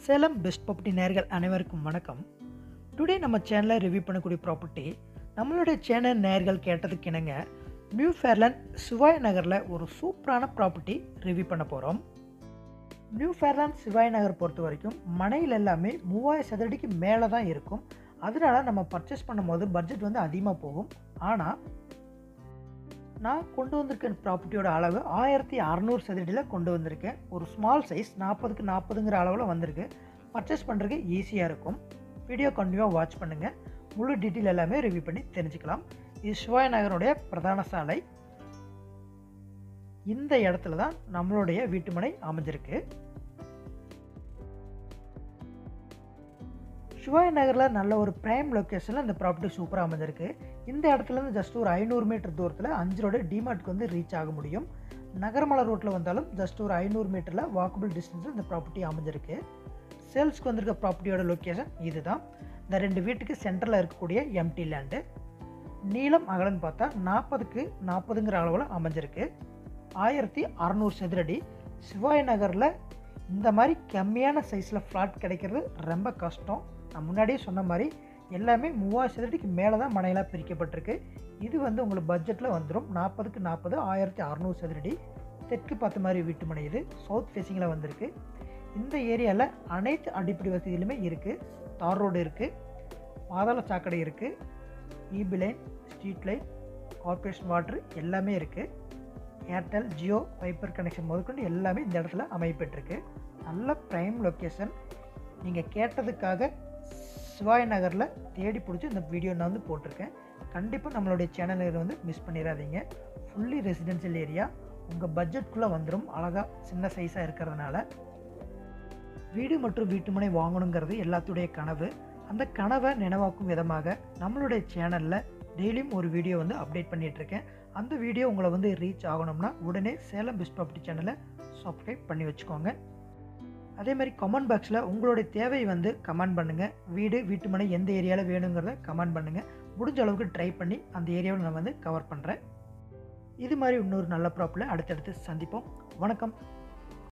Salem best property நேர்கள் அனைவருக்கும் வணக்கம் டுடே நம்ம சேனலில் ரிவ்யூ பண்ணக்கூடிய ப்ராப்பர்ட்டி நம்மளுடைய சேனல் நேர்கள் கேட்டதுக்கு இணங்க நியூ ஃபேர்லேண்ட் சிவாய் நகரில் ஒரு சூப்பரான ப்ராப்பர்ட்டி ரிவ்யூ பண்ண போகிறோம் நியூ ஃபேர்லேண்ட் சிவாய் நகர் பொறுத்த வரைக்கும் மனையில் எல்லாமே மூவாயிரம் சதுரடிக்கு மேலே தான் இருக்கும் அதனால நம்ம பர்ச்சேஸ் பண்ணும்போது பட்ஜெட் வந்து அதிகமாக போகும் ஆனால் நான் கொண்டு வந்திருக்க ப்ராப்பர்ட்டியோட அளவு ஆயிரத்தி அறநூறு சதுரடியில் கொண்டு வந்திருக்கேன் ஒரு ஸ்மால் சைஸ் நாற்பதுக்கு நாற்பதுங்கிற அளவில் வந்திருக்கு பர்ச்சேஸ் பண்ணுறதுக்கு ஈஸியாக இருக்கும் வீடியோ கண்டினியூவாக வாட்ச் பண்ணுங்கள் முழு டீட்டெயில் எல்லாமே ரிவ்யூ பண்ணி தெரிஞ்சுக்கலாம் இது சிவாய் நகருடைய பிரதான சாலை இந்த இடத்துல தான் நம்மளுடைய வீட்டுமனை அமைஞ்சிருக்கு சிவாய் நகரில் நல்ல ஒரு ப்ரைம் லொக்கேஷனில் இந்த ப்ராப்பர்ட்டி சூப்பராக அமைஞ்சிருக்கு இந்த இடத்துலேருந்து ஜஸ்ட் ஒரு ஐநூறு மீட்டர் தூரத்தில் அஞ்சு ரோடு டிமார்ட்க்கு வந்து ரீச் ஆக முடியும் நகரமலை ரோட்டில் வந்தாலும் ஜஸ்ட் ஒரு ஐநூறு மீட்டரில் வாக்கபிள் டிஸ்டன்ஸில் இந்த ப்ராப்பர்ட்டி அமைஞ்சிருக்கு சேல்ஸ்க்கு வந்திருக்க ப்ராப்பர்ட்டியோட லொக்கேஷன் இதுதான் இந்த ரெண்டு வீட்டுக்கு சென்டரில் இருக்கக்கூடிய எம்டி லேண்டு நீளம் அகலன்னு பார்த்தா நாற்பதுக்கு நாற்பதுங்கிற அளவில் அமைஞ்சிருக்கு ஆயிரத்தி அறநூறு சதுரடி சிவாய் நகரில் இந்த மாதிரி கம்மியான சைஸில் ஃப்ளாட் கிடைக்கிறது ரொம்ப கஷ்டம் நான் முன்னாடியே சொன்ன மாதிரி எல்லாமே மூவாயிரம் சதுரடிக்கு மேலே தான் மனையெல்லாம் பிரிக்கப்பட்டிருக்கு இது வந்து உங்களுக்கு பட்ஜெட்டில் வந்துடும் நாற்பதுக்கு நாற்பது ஆயிரத்தி அறநூறு சதுரடி தெற்கு பார்த்த மாதிரி வீட்டு மனை இது சவுத் ஃபேஸிங்கில் வந்திருக்கு இந்த ஏரியாவில் அனைத்து அடிப்படை வசதிகளுமே இருக்குது தார் ரோடு இருக்குது பாதாள சாக்கடை இருக்குது EB line street light corporation water எல்லாமே இருக்குது ஏர்டெல் ஜியோ ஃபைபர் கனெக்ஷன் முதற்கொண்டு எல்லாமே இந்த இடத்துல அமையப்பட்டிருக்கு நல்ல ப்ரைம் லொக்கேஷன் நீங்கள் கேட்டதுக்காக சிவாய் நகரில் தேடி பிடிச்சி இந்த வீடியோ நான் வந்து போட்டிருக்கேன் கண்டிப்பாக நம்மளுடைய சேனலில் வந்து மிஸ் பண்ணிடாதீங்க ஃபுல்லி ரெசிடென்ஷியல் ஏரியா உங்கள் பட்ஜெட்குள்ளே வந்துடும் அழகாக சின்ன சைஸாக இருக்கிறதுனால வீடு மற்றும் வீட்டுமனை வாங்கணுங்கிறது எல்லாத்துடைய கனவு அந்த கனவை நினைவாக்கும் விதமாக நம்மளுடைய சேனலில் டெய்லியும் ஒரு வீடியோ வந்து அப்டேட் பண்ணிகிட்ருக்கேன் அந்த வீடியோ உங்களை வந்து ரீச் ஆகணும்னா உடனே சேலம் பெஸ்ட் ப்ராப்பர்ட்டி சேனலை சப்ஸ்கிரைப் பண்ணி வச்சுக்கோங்க அதே மாதிரி கமெண்ட் பாக்ஸில் உங்களுடைய தேவை வந்து கமெண்ட் பண்ணுங்கள் வீடு வீட்டுமனை எந்த ஏரியாவில் வேணுங்கிறத கமெண்ட் பண்ணுங்கள் முடிஞ்ச அளவுக்கு ட்ரை பண்ணி அந்த ஏரியாவில் நான் வந்து கவர் பண்ணுறேன் இது மாதிரி இன்னொரு நல்ல ப்ராப்பர்ட்டில் அடுத்தடுத்து சந்திப்போம் வணக்கம்